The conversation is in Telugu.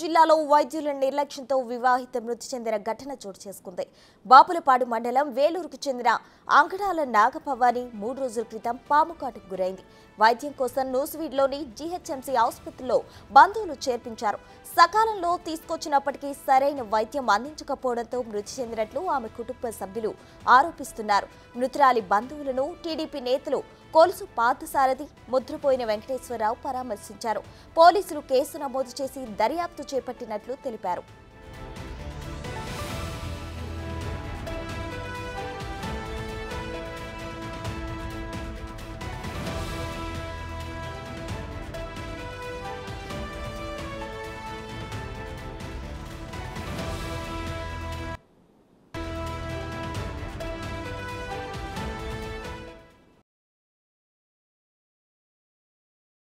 జిల్లాలో వైద్యుల నిర్లక్ష్యంతో వివాహిత మృతి చెందిన ఘటన చోటు చేసుకుంది బాపులపాడు మండలం వేలూరుకు చెందిన అంగడాల నాగపవాని మూడు రోజుల క్రితం పాము కాటుకు గురైంది వైద్యం కోసం నూసివీడ్లోని జీహెచ్ఎంసీ ఆసుపత్రిలో బంధువులు చేర్పించారు సకాలంలో తీసుకొచ్చినప్పటికీ సరైన వైద్యం అందించకపోవడంతో మృతి చెందినట్లు ఆమె కుటుంబ సభ్యులు ఆరోపిస్తున్నారు మృతురాలి బంధువులను టీడీపీ నేతలు కొలుసు పార్థసారథి ముద్రపోయిన వెంకటేశ్వరరావు పరామర్శించారు పోలీసులు కేసు నమోదు చేసి దర్యాప్తు చేపట్టినట్లు తెలిపారు